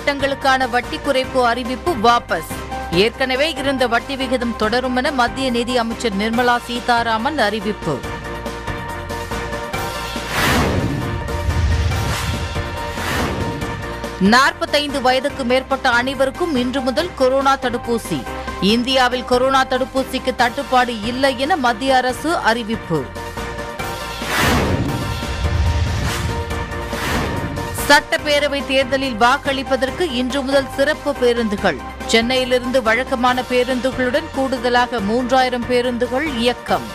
திட்டங்களுக்கான வட்டி குறைப்பு அறிவிப்பு வாபஸ் ஏற்கனவே இருந்த வட்டி விகிதம் தொடரும் என மத்திய நிதி அமைச்சர் நிர்மலா சீதாராமன் அறிவிப்பு நாற்பத்தைந்து வயதுக்கு மேற்பட்ட அனைவருக்கும் இன்று முதல் கொரோனா தடுப்பூசி இந்தியாவில் கொரோனா தடுப்பூசிக்கு தட்டுப்பாடு இல்லை என மத்திய அரசு அறிவிப்பு சட்டப்பேரவை தேர்தலில் வாக்களிப்பதற்கு இன்று முதல் சிறப்பு பேருந்துகள் சென்னையிலிருந்து வழக்கமான பேருந்துகளுடன் கூடுதலாக மூன்றாயிரம் பேருந்துகள் இயக்கம்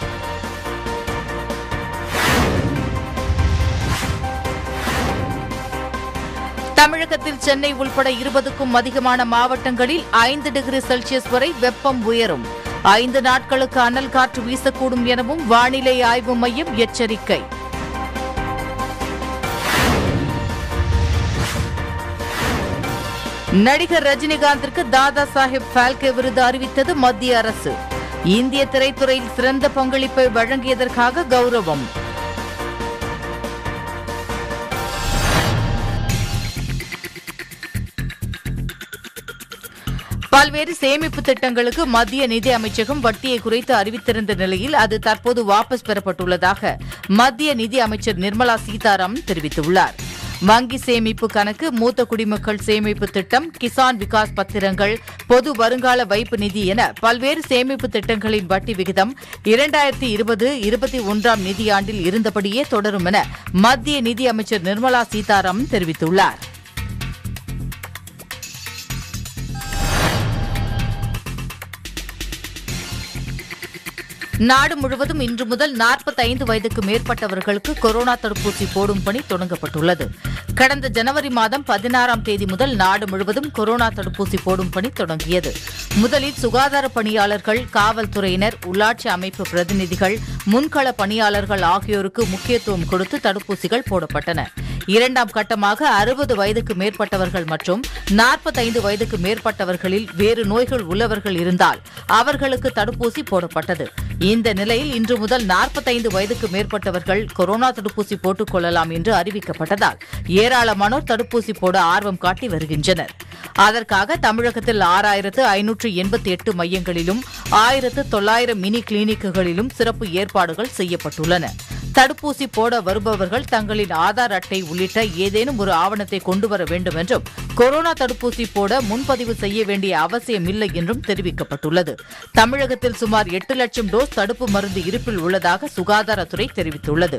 தமிழகத்தில் சென்னை உள்பட இருபதுக்கும் அதிகமான மாவட்டங்களில் ஐந்து டிகிரி செல்சியஸ் வரை வெப்பம் உயரும் ஐந்து நாட்களுக்கு அனல் காற்று வீசக்கூடும் எனவும் வானிலை ஆய்வு மையம் எச்சரிக்கை நடிகர் ரஜினிகாந்திற்கு தாதா சாஹேப் பால்கே விருது அறிவித்தது மத்திய அரசு இந்திய திரைத்துறையில் சிறந்த பங்களிப்பை வழங்கியதற்காக கௌரவம் பல்வேறு சேமிப்பு திட்டங்களுக்கு மத்திய நிதி அமைச்சகம் வட்டியை குறைத்து அறிவித்திருந்த நிலையில் அது தற்போது வாபஸ் பெறப்பட்டுள்ளதாக மத்திய நிதி அமைச்சர் நிர்மலா சீதாராமன் தெரிவித்துள்ளார் வங்கி சேமிப்பு கணக்கு மூத்த குடிமக்கள் சேமிப்பு திட்டம் கிசான் விகாஸ் பத்திரங்கள் பொது வருங்கால வைப்பு நிதி என பல்வேறு சேமிப்பு திட்டங்களின் வட்டி விகிதம் இரண்டாயிரத்தி இருபது இருபத்தி ஒன்றாம் நிதியாண்டில் இருந்தபடியே தொடரும் என மத்திய நிதி அமைச்சர் நிர்மலா சீதாராமன் தெரிவித்துள்ளார் நாடு முழுவதும் இன்று முதல் 45 வயதுக்கு மேற்பட்டவர்களுக்கு கொரோனா தடுப்பூசி போடும் பணி தொடங்கப்பட்டுள்ளது கடந்த ஜனவரி மாதம் பதினாறாம் தேதி முதல் நாடு முழுவதும் கொரோனா தடுப்பூசி போடும் பணி தொடங்கியது முதலில் சுகாதார பணியாளர்கள் காவல்துறையினர் உள்ளாட்சி அமைப்பு பிரதிநிதிகள் முன்கள பணியாளர்கள் ஆகியோருக்கு முக்கியத்துவம் கொடுத்து தடுப்பூசிகள் போடப்பட்டன இரண்டாம் கட்டமாக அறுபது வயதுக்கு மேற்பட்டவர்கள் மற்றும் நாற்பத்தைந்து வயதுக்கு மேற்பட்டவர்களில் வேறு நோய்கள் உள்ளவர்கள் இருந்தால் அவர்களுக்கு தடுப்பூசி போடப்பட்டது இந்த நிலையில் இன்று முதல் நாற்பத்தைந்து வயதுக்கு மேற்பட்டவர்கள் கொரோனா தடுப்பூசி போட்டுக் கொள்ளலாம் என்று அறிவிக்கப்பட்டதால் ஏராளமானோர் தடுப்பூசி போட ஆர்வம் காட்டி வருகின்றனர் அதற்காக தமிழகத்தில் ஆறாயிரத்து ஐநூற்று எண்பத்தி எட்டு மையங்களிலும் ஆயிரத்து தொள்ளாயிரம் மினி கிளினிக்குகளிலும் சிறப்பு ஏற்பாடுகள் செய்யப்பட்டுள்ளன தடுப்பூசி போட வருபவர்கள் தங்களின் ஆதார் அட்டை உள்ளிட்ட ஏதேனும் ஒரு ஆவணத்தை கொண்டு வர வேண்டும் என்றும் கொரோனா தடுப்பூசி போட முன்பதிவு செய்ய வேண்டிய அவசியமில்லை என்றும் தெரிவிக்கப்பட்டுள்ளது தமிழகத்தில் சுமார் எட்டு லட்சம் டோஸ் தடுப்பு மருந்து இருப்பில் உள்ளதாக சுகாதாரத்துறை தெரிவித்துள்ளது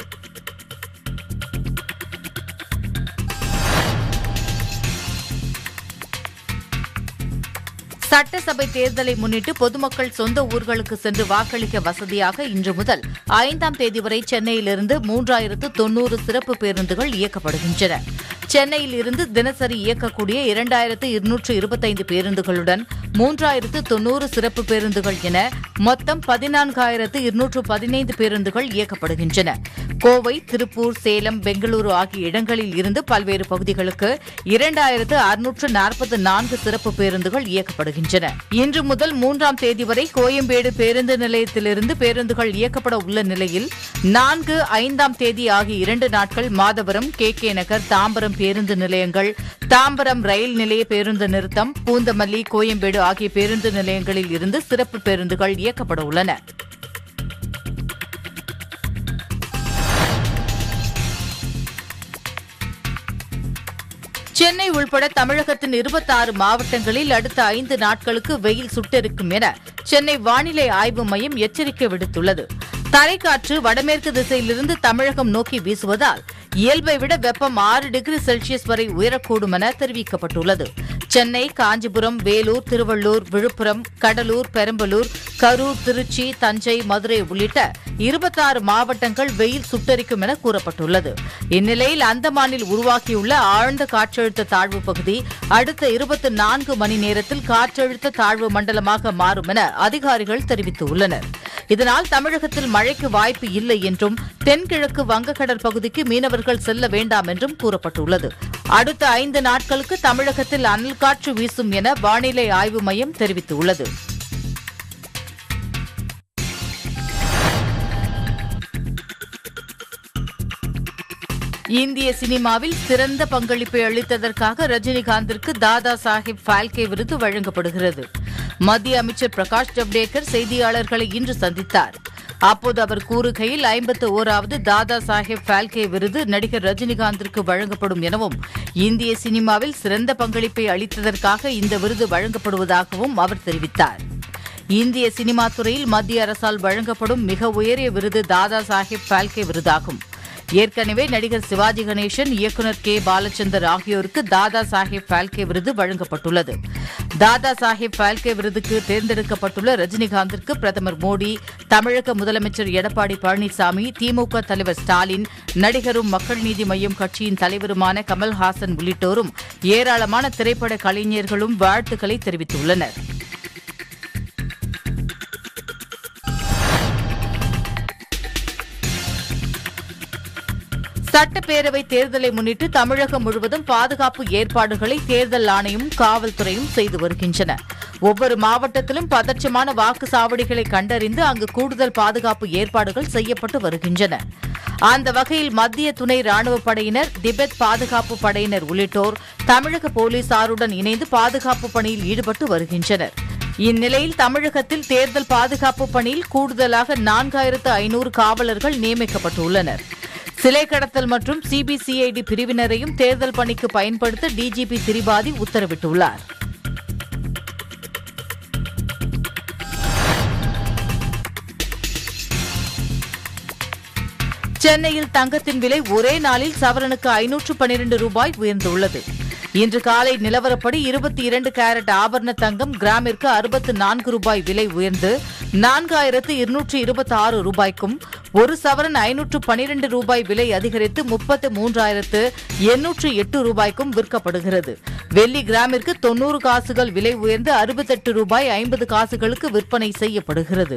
சட்டசபை தேர்தலை முன்னிட்டு பொதுமக்கள் சொந்த ஊர்களுக்கு சென்று வாக்களிக்க வசதியாக இன்று முதல் ஐந்தாம் தேதி வரை சென்னையிலிருந்து மூன்றாயிரத்து தொன்னூறு சிறப்பு பேருந்துகள் இயக்கப்படுகின்றன சென்னையில் இருந்து தினசரி இயக்கக்கூடிய இரண்டாயிரத்து இருநூற்று இருபத்தைந்து பேருந்துகளுடன் மூன்றாயிரத்து தொன்னூறு சிறப்பு பேருந்துகள் என மொத்தம் பதினான்காயிரத்து இருநூற்று பதினைந்து பேருந்துகள் இயக்கப்படுகின்றன கோவை திருப்பூர் சேலம் பெங்களூரு ஆகிய இடங்களில் இருந்து பல்வேறு பகுதிகளுக்கு இரண்டாயிரத்து அறுநூற்று நாற்பத்தி நான்கு சிறப்பு பேருந்துகள் இயக்கப்படுகின்றன இன்று முதல் மூன்றாம் தேதி வரை கோயம்பேடு பேருந்து நிலையத்திலிருந்து பேருந்துகள் இயக்கப்பட உள்ள நிலையில் நான்கு ஐந்தாம் தேதி ஆகிய இரண்டு நாட்கள் மாதவரம் கே கே நகர் தாம்பரம் பேருந்து நிலையங்கள் தாம்பரம் ரயில் நிலைய பேருந்து நிறுத்தம் பூந்தமல்லி கோயம்பேடு ஆகிய பேருந்து நிலையங்களில் இருந்து சிறப்பு பேருந்துகள் இயக்கப்பட உள்ளன சென்னை உள்பட தமிழகத்தின் இருபத்தாறு மாவட்டங்களில் அடுத்த ஐந்து நாட்களுக்கு வெயில் சுட்டெரிக்கும் என சென்னை வானிலை ஆய்வு மையம் எச்சரிக்கை விடுத்துள்ளது தரைக்காற்று வடமேற்கு திசையிலிருந்து தமிழகம் நோக்கி வீசுவதால் இயல்பை விட வெப்பம் ஆறு டிகிரி செல்சியஸ் வரை உயரக்கூடும் என தெரிவிக்கப்பட்டுள்ளது சென்னை காஞ்சிபுரம் வேலூர் திருவள்ளூர் விழுப்புரம் கடலூர் பெரம்பலூர் கரூர் திருச்சி தஞ்சை மதுரை உள்ளிட்ட இருபத்தாறு மாவட்டங்கள் வெயில் சுட்டரிக்கும் என கூறப்பட்டுள்ளது இந்நிலையில் அந்தமானில் உருவாகியுள்ள ஆழ்ந்த காற்றழுத்த தாழ்வு பகுதி அடுத்த இருபத்தி நான்கு மணி நேரத்தில் காற்றழுத்த தாழ்வு மண்டலமாக மாறும் என அதிகாரிகள் தெரிவித்துள்ளனர் இதனால் தமிழகத்தில் மழைக்கு வாய்ப்பு இல்லை என்றும் தென்கிழக்கு வங்கக்கடல் பகுதிக்கு மீனவர்கள் செல்ல வேண்டாம் என்றும் கூறப்பட்டுள்ளது அடுத்த ஐந்து நாட்களுக்கு தமிழகத்தில் அனல் காற்று வீசும் என வானிலை ஆய்வு மையம் தெரிவித்துள்ளது இந்திய சினிமாவில் சிறந்த பங்களிப்பை அளித்ததற்காக ரஜினிகாந்திற்கு தாதா சாஹிப் பால்கே விருது வழங்கப்படுகிறது மத்திய அமைச்சர் பிரகாஷ் ஜவ்டேகர் செய்தியாளர்களை இன்று சந்தித்தார் அப்போது அவர் கூறுகையில் ஐம்பத்து ஓராவது தாதா சாஹேப் பால்கே விருது நடிகர் ரஜினிகாந்திற்கு வழங்கப்படும் எனவும் இந்திய சினிமாவில் சிறந்த பங்களிப்பை அளித்ததற்காக இந்த விருது வழங்கப்படுவதாகவும் அவர் தெரிவித்தார் இந்திய சினிமா துறையில் மத்திய அரசால் வழங்கப்படும் மிக உயரிய விருது தாதா சாஹேப் பால்கே விருதாகும் ஏற்கனவே நடிகர் சிவாஜி கணேசன் இயக்குநர் கே பாலச்சந்தர் ஆகியோருக்கு தாதா சாஹேப் பால்கே விருது வழங்கப்பட்டுள்ளது தாதா சாஹேப் பால்கே விருதுக்கு தேர்ந்தெடுக்கப்பட்டுள்ள ரஜினிகாந்திற்கு பிரதமர் மோடி தமிழக முதலமைச்சர் எடப்பாடி பழனிசாமி திமுக தலைவர் ஸ்டாலின் நடிகரும் மக்கள் நீதி மய்யம் கட்சியின் தலைவருமான கமல்ஹாசன் உள்ளிட்டோரும் ஏராளமான திரைப்பட கலைஞர்களும் வாழ்த்துக்களை தெரிவித்துள்ளனர் சட்டப்பேரவை தேர்தலை முன்னிட்டு தமிழகம் முழுவதும் பாதுகாப்பு ஏற்பாடுகளை தேர்தல் ஆணையமும் காவல்துறையும் செய்து வருகின்றன ஒவ்வொரு மாவட்டத்திலும் பதற்றமான வாக்குச்சாவடிகளை கண்டறிந்து அங்கு கூடுதல் பாதுகாப்பு ஏற்பாடுகள் செய்யப்பட்டு வருகின்றன அந்த வகையில் மத்திய துணை ராணுவப் படையினர் திபெத் பாதுகாப்பு படையினர் உள்ளிட்டோர் தமிழக போலீசாருடன் இணைந்து பாதுகாப்பு பணியில் ஈடுபட்டு வருகின்றனர் இந்நிலையில் தமிழகத்தில் தேர்தல் பாதுகாப்பு பணியில் கூடுதலாக நான்காயிரத்து ஐநூறு காவலர்கள் நியமிக்கப்பட்டுள்ளனர் சிலை கடத்தல் மற்றும் சிபிசிஐடி பிரிவினரையும் தேர்தல் பணிக்கு பயன்படுத்த டிஜிபி திரிபாதி உத்தரவிட்டுள்ளார் சென்னையில் தங்கத்தின் விலை ஒரே நாளில் சவரனுக்கு ஐநூற்று பனிரெண்டு ரூபாய் உயர்ந்துள்ளது இன்று காலை நிலவரப்படி இருபத்தி இரண்டு கேரட் ஆபரண தங்கம் கிராமிற்கு அறுபத்து நான்கு ரூபாய் விலை உயர்ந்து நான்காயிரத்து இருநூற்று இருபத்தி ஆறு ரூபாய்க்கும் ஒரு சவரன் ஐநூற்று பனிரெண்டு ரூபாய் விலை அதிகரித்து முப்பத்து மூன்றாயிரத்து எண்ணூற்று எட்டு ரூபாய்க்கும் விற்கப்படுகிறது வெள்ளி கிராமிற்கு தொன்னூறு காசுகள் விலை உயர்ந்து அறுபத்தெட்டு ரூபாய் ஐம்பது காசுகளுக்கு விற்பனை செய்யப்படுகிறது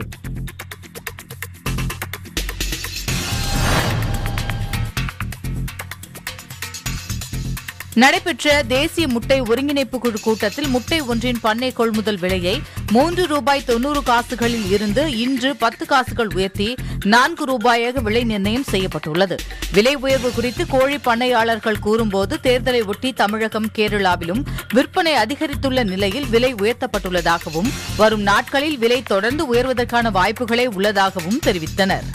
நடைபெற்ற தேசிய முட்டை ஒருங்கிணைப்பு குழு கூட்டத்தில் முட்டை ஒன்றின் பண்ணை கொள்முதல் விலையை மூன்று ரூபாய் தொன்னூறு காசுகளில் இருந்து இன்று பத்து காசுகள் உயர்த்தி நான்கு ரூபாயாக விலை நிர்ணயம் செய்யப்பட்டுள்ளது விலை உயர்வு குறித்து கோழி பண்ணையாளர்கள் கூறும்போது தேர்தலை ஒட்டி தமிழகம் கேரளாவிலும் விற்பனை அதிகரித்துள்ள நிலையில் விலை உயர்த்தப்பட்டுள்ளதாகவும் வரும் நாட்களில் விலை தொடர்ந்து உயர்வதற்கான வாய்ப்புகளே உள்ளதாகவும் தெரிவித்தனர்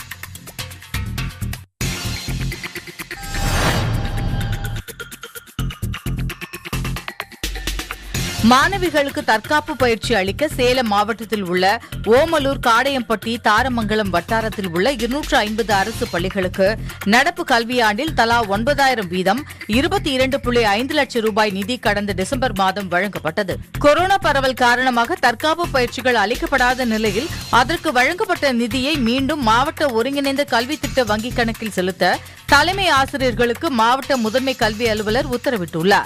மாணவிகளுக்கு தற்காப்பு பயிற்சி அளிக்க சேலம் மாவட்டத்தில் உள்ள ஓமலூர் காடையம்பட்டி தாரமங்கலம் வட்டாரத்தில் உள்ள இருநூற்று ஐம்பது அரசு பள்ளிகளுக்கு நடப்பு கல்வியாண்டில் தலா ஒன்பதாயிரம் வீதம் இருபத்தி இரண்டு புள்ளி ஐந்து லட்சம் ரூபாய் நிதி கடந்த டிசம்பர் மாதம் வழங்கப்பட்டது கொரோனா பரவல் காரணமாக தற்காப்பு பயிற்சிகள் அளிக்கப்படாத நிலையில் அதற்கு வழங்கப்பட்ட நிதியை மீண்டும் மாவட்ட ஒருங்கிணைந்த கல்வி திட்ட வங்கிக் கணக்கில் செலுத்த தலைமை ஆசிரியர்களுக்கு மாவட்ட முதன்மை கல்வி அலுவலர் உத்தரவிட்டுள்ளார்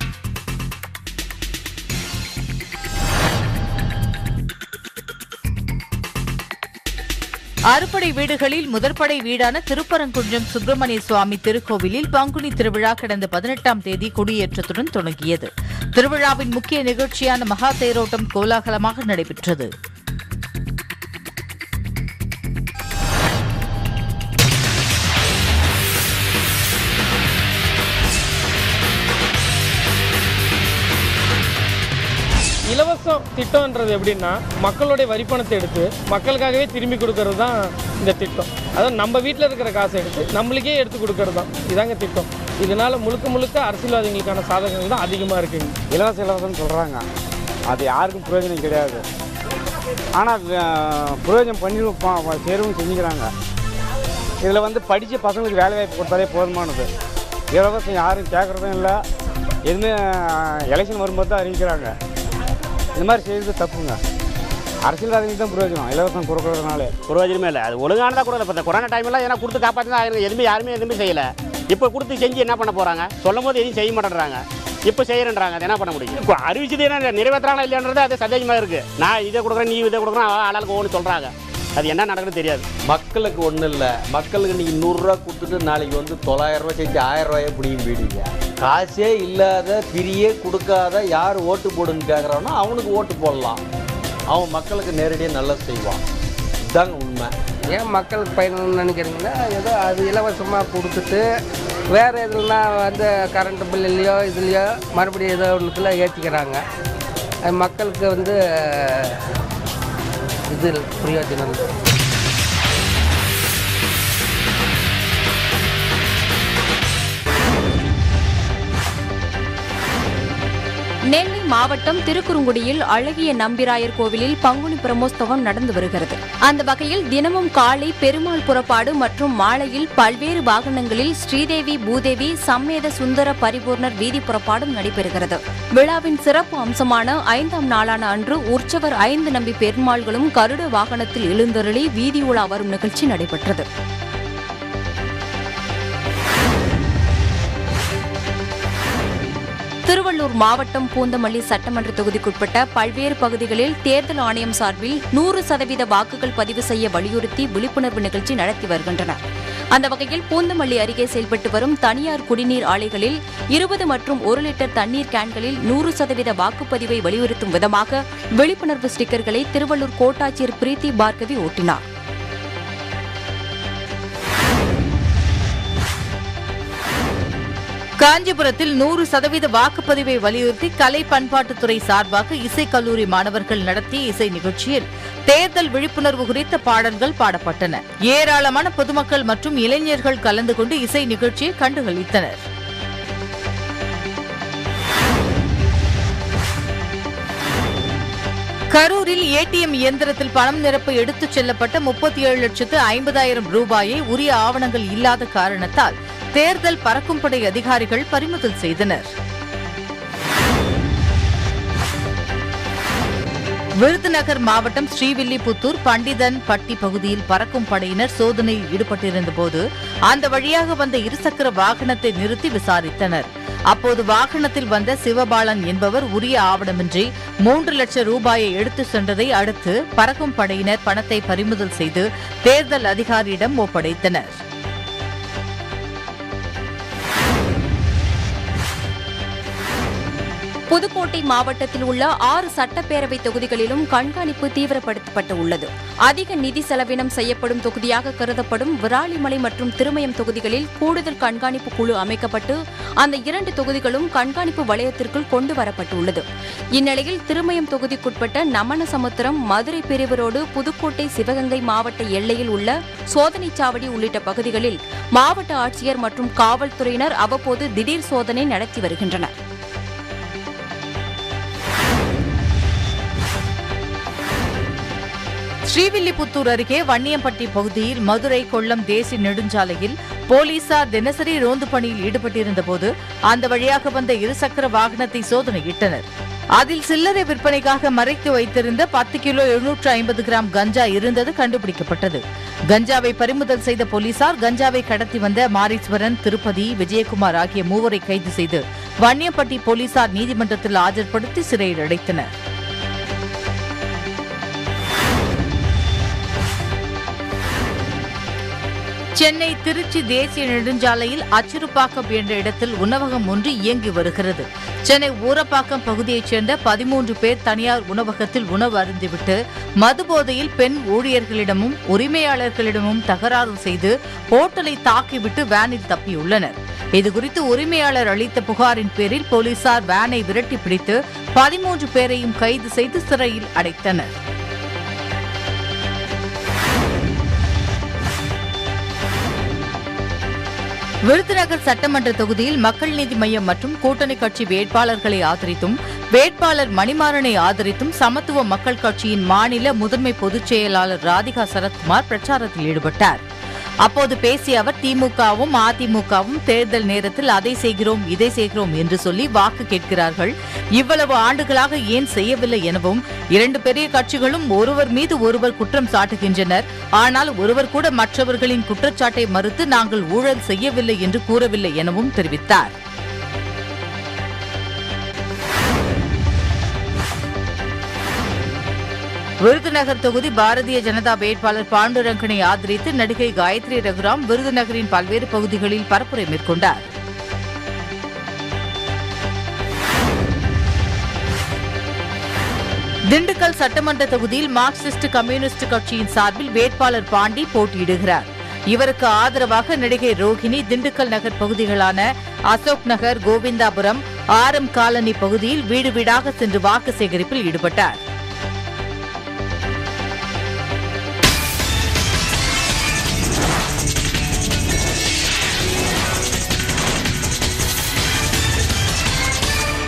அறுபடை வீடுகளில் முதற்படை வீடான திருப்பரங்குன்றம் சுப்பிரமணிய சுவாமி திருக்கோவிலில் பங்குனி திருவிழா கடந்த பதினெட்டாம் தேதி கொடியேற்றத்துடன் தொடங்கியது திருவிழாவின் முக்கிய நிகழ்ச்சியான மகா தேரோட்டம் கோலாகலமாக நடைபெற்றது இலவசம் திட்டம்ன்றது எப்படின்னா மக்களுடைய வரிப்பணத்தை எடுத்து மக்களுக்காகவே திரும்பி கொடுக்கறது தான் இந்த திட்டம் அதாவது நம்ம வீட்டில் இருக்கிற காசை எடுத்து நம்மளுக்கே எடுத்து கொடுக்கறது தான் இதாங்க திட்டம் இதனால முழுக்க முழுக்க அரசியல்வாதிகளுக்கான சாதகங்கள் தான் அதிகமாக இருக்குங்க இலவச இலவசம்னு சொல்கிறாங்க அது யாருக்கும் பிரயோஜனம் கிடையாது ஆனால் பிரயோஜனம் பண்ணி ப- சேரவும் செஞ்சுக்கிறாங்க இதில் வந்து படித்த பசங்களுக்கு வேலை வாய்ப்பு கொடுத்தாலே போதுமானது இலவசம் யாரும் கேட்குறதும் இல்லை எதுவுமே எலெக்ஷன் வரும்போது தான் அறிவிக்கிறாங்க இந்த மாதிரி செய்கிறது தப்புங்க அரசியல்வாதிகளுக்கு தான் பிரயோஜனம் இலவசம் கொடுக்கறதுனாலே பிரயோஜனமே இல்லை அது ஒழுங்கானதாக கூட இப்போ இந்த கொரோனா டைம்லாம் ஏன்னா கொடுத்து காப்பாற்றி தான் எதுவுமே யாருமே எதுவுமே செய்யலை இப்போ கொடுத்து செஞ்சு என்ன பண்ண போகிறாங்க சொல்லும் போது எதுவும் செய்ய மாட்டேன்றாங்க இப்போ செய்யறேன்றாங்க அது என்ன பண்ண முடியும் இப்போ அறிவிச்சது என்ன நிறைவேற்றுறாங்களா இல்லைன்றது அது சந்தேகமாக இருக்குது நான் இதை கொடுக்குறேன் நீ இதை கொடுக்குறேன் ஆளாளுக்கு ஒவ்வொன்று சொல்கிறாங்க அது என்ன நடக்குதுன்னு தெரியாது மக்களுக்கு ஒன்றும் இல்லை மக்களுக்கு நீங்கள் நூறுரூவா கொடுத்துட்டு நாளைக்கு வந்து தொள்ளாயிரம் ரூபாய் சேர்த்து ஆயிரம் ரூபாயை பிடிக்கும் போயிடுவீங்க காசே இல்லாத பிரியே கொடுக்காத யார் ஓட்டு போடுன்னு கேட்குறானோ அவனுக்கு ஓட்டு போடலாம் அவன் மக்களுக்கு நேரடியாக நல்லது செய்வான் இதுதாங்க உண்மை ஏன் மக்களுக்கு பயனுன்னு நினைக்கிறீங்கன்னா ஏதோ அது இலவசமாக கொடுத்துட்டு வேறு எதுனா வந்து கரண்ட் பில்லுலையோ இதுலேயோ மறுபடியும் ஏதோ ஒன்றுத்தில் ஏற்றிக்கிறாங்க அது மக்களுக்கு வந்து இது இல்ல, பிரயோஜனம் இல்லை நெல்லை மாவட்டம் திருக்குறுங்குடியில் அழகிய நம்பிராயர் கோவிலில் பங்குனி பிரமோத்சவம் நடந்து வருகிறது அந்த வகையில் தினமும் காலை பெருமாள் புறப்பாடு மற்றும் மாலையில் பல்வேறு வாகனங்களில் ஸ்ரீதேவி பூதேவி சம்மேத சுந்தர பரிபூர்ணர் வீதி புறப்பாடும் நடைபெறுகிறது விழாவின் சிறப்பு அம்சமான ஐந்தாம் நாளான அன்று உற்சவர் ஐந்து நம்பி பெருமாள்களும் கருட வாகனத்தில் எழுந்தருளி வீதி உலா வரும் நிகழ்ச்சி நடைபெற்றது திருவள்ளூர் மாவட்டம் பூந்தமல்லி சட்டமன்ற தொகுதிக்குட்பட்ட பல்வேறு பகுதிகளில் தேர்தல் ஆணையம் சார்பில் நூறு சதவீத வாக்குகள் பதிவு செய்ய வலியுறுத்தி விழிப்புணர்வு நிகழ்ச்சி நடத்தி வருகின்றனர் அந்த வகையில் பூந்தமல்லி அருகே செயல்பட்டு வரும் தனியார் குடிநீர் ஆலைகளில் இருபது மற்றும் ஒரு லிட்டர் தண்ணீர் கேன்களில் நூறு சதவீத வாக்குப்பதிவை வலியுறுத்தும் விதமாக விழிப்புணர்வு ஸ்டிக்கர்களை திருவள்ளூர் கோட்டாட்சியர் பிரீத்தி பார்கவி ஓட்டினார் காஞ்சிபுரத்தில் நூறு சதவீத வாக்குப்பதிவை வலியுறுத்தி கலை பண்பாட்டுத்துறை சார்பாக இசைக்கல்லூரி மாணவர்கள் நடத்திய இசை நிகழ்ச்சியில் தேர்தல் விழிப்புணர்வு குறித்த பாடல்கள் பாடப்பட்டன ஏராளமான பொதுமக்கள் மற்றும் இளைஞர்கள் கலந்து கொண்டு இசை நிகழ்ச்சியை கண்டுகளித்தனர் கரூரில் ஏடிஎம் இயந்திரத்தில் பணம் நிரப்ப எடுத்துச் செல்லப்பட்ட முப்பத்தி ஏழு லட்சத்து ஐம்பதாயிரம் ரூபாயை உரிய ஆவணங்கள் இல்லாத காரணத்தால் தேர்தல் பறக்கும் படை அதிகாரிகள் பறிமுதல் செய்தனர் விருதுநகர் மாவட்டம் ஸ்ரீவில்லிபுத்தூர் பண்டிதன் பட்டி பகுதியில் பறக்கும் படையினர் சோதனையில் ஈடுபட்டிருந்தபோது அந்த வழியாக வந்த இருசக்கர வாகனத்தை நிறுத்தி விசாரித்தனர் அப்போது வாகனத்தில் வந்த சிவபாலன் என்பவர் உரிய ஆவணமின்றி மூன்று லட்சம் ரூபாயை எடுத்து சென்றதை அடுத்து பறக்கும் படையினர் பணத்தை பறிமுதல் செய்து தேர்தல் அதிகாரியிடம் ஒப்படைத்தனர் புதுக்கோட்டை மாவட்டத்தில் உள்ள ஆறு சட்டப்பேரவை தொகுதிகளிலும் கண்காணிப்பு தீவிரப்படுத்தப்பட்டு உள்ளது அதிக நிதி செலவினம் செய்யப்படும் தொகுதியாக கருதப்படும் விராலிமலை மற்றும் திருமயம் தொகுதிகளில் கூடுதல் கண்காணிப்பு குழு அமைக்கப்பட்டு அந்த இரண்டு தொகுதிகளும் கண்காணிப்பு வலயத்திற்குள் கொண்டு வரப்பட்டுள்ளது இந்நிலையில் திருமயம் தொகுதிக்குட்பட்ட நமனசமுத்திரம் மதுரை பிரிவு ரோடு புதுக்கோட்டை சிவகங்கை மாவட்ட எல்லையில் உள்ள சோதனைச் சாவடி உள்ளிட்ட பகுதிகளில் மாவட்ட ஆட்சியர் மற்றும் காவல்துறையினர் அவ்வப்போது திடீர் சோதனை நடத்தி வருகின்றனர் ஸ்ரீவில்லிபுத்தூர் அருகே வன்னியம்பட்டி பகுதியில் மதுரை கொல்லம் தேசிய நெடுஞ்சாலையில் போலீசார் தினசரி ரோந்து பணியில் ஈடுபட்டிருந்தபோது அந்த வழியாக வந்த இருசக்கர வாகனத்தை சோதனையிட்டனர் அதில் சில்லறை விற்பனைக்காக மறைத்து வைத்திருந்த பத்து கிலோ எழுநூற்று ஐம்பது கிராம் கஞ்சா இருந்தது கண்டுபிடிக்கப்பட்டது கஞ்சாவை பறிமுதல் செய்த போலீசார் கஞ்சாவை கடத்தி வந்த மாரீஸ்வரன் திருப்பதி விஜயகுமார் ஆகிய மூவரை கைது செய்து வன்னியம்பட்டி போலீசார் நீதிமன்றத்தில் ஆஜர்படுத்தி சிறையில் அடைத்தனர் சென்னை திருச்சி தேசிய நெடுஞ்சாலையில் அச்சிறுப்பாக்கம் என்ற இடத்தில் உணவகம் ஒன்று இயங்கி வருகிறது சென்னை ஊரப்பாக்கம் பகுதியைச் சேர்ந்த பதிமூன்று பேர் தனியார் உணவகத்தில் உணவு அருந்திவிட்டு மதுபோதையில் பெண் ஊழியர்களிடமும் உரிமையாளர்களிடமும் தகராறு செய்து ஹோட்டலை தாக்கிவிட்டு வேனில் தப்பியுள்ளனர் இதுகுறித்து உரிமையாளர் அளித்த புகாரின் பேரில் போலீசார் வேனை விரட்டி பிடித்து பதிமூன்று பேரையும் கைது செய்து சிறையில் அடைத்தனர் விருதுநகர் சட்டமன்ற தொகுதியில் மக்கள் நீதி மய்யம் மற்றும் கூட்டணி கட்சி வேட்பாளர்களை ஆதரித்தும் வேட்பாளர் மணிமாறனை ஆதரித்தும் சமத்துவ மக்கள் கட்சியின் மாநில முதன்மை பொதுச் செயலாளர் ராதிகா சரத்குமார் பிரச்சாரத்தில் ஈடுபட்டார் அப்போது பேசிய அவர் திமுகவும் அதிமுகவும் தேர்தல் நேரத்தில் அதை செய்கிறோம் இதை செய்கிறோம் என்று சொல்லி வாக்கு கேட்கிறார்கள் இவ்வளவு ஆண்டுகளாக ஏன் செய்யவில்லை எனவும் இரண்டு பெரிய கட்சிகளும் ஒருவர் மீது ஒருவர் குற்றம் சாட்டுகின்றனர் ஆனால் ஒருவர் கூட மற்றவர்களின் குற்றச்சாட்டை மறுத்து நாங்கள் ஊழல் செய்யவில்லை என்று கூறவில்லை எனவும் தெரிவித்தார் விருதுநகர் தொகுதி பாரதிய ஜனதா வேட்பாளர் பாண்டுரங்கனை ஆதரித்து நடிகை காயத்ரி ரகுராம் விருதுநகரின் பல்வேறு பகுதிகளில் பரப்புரை மேற்கொண்டார் திண்டுக்கல் சட்டமன்ற தொகுதியில் மார்க்சிஸ்ட் கம்யூனிஸ்ட் கட்சியின் சார்பில் வேட்பாளர் பாண்டி போட்டியிடுகிறார் இவருக்கு ஆதரவாக நடிகை ரோஹிணி திண்டுக்கல் நகர் பகுதிகளான அசோக் நகர் கோவிந்தாபுரம் ஆரம் காலனி பகுதியில் வீடு வீடாக சென்று வாக்கு சேகரிப்பில் ஈடுபட்டார்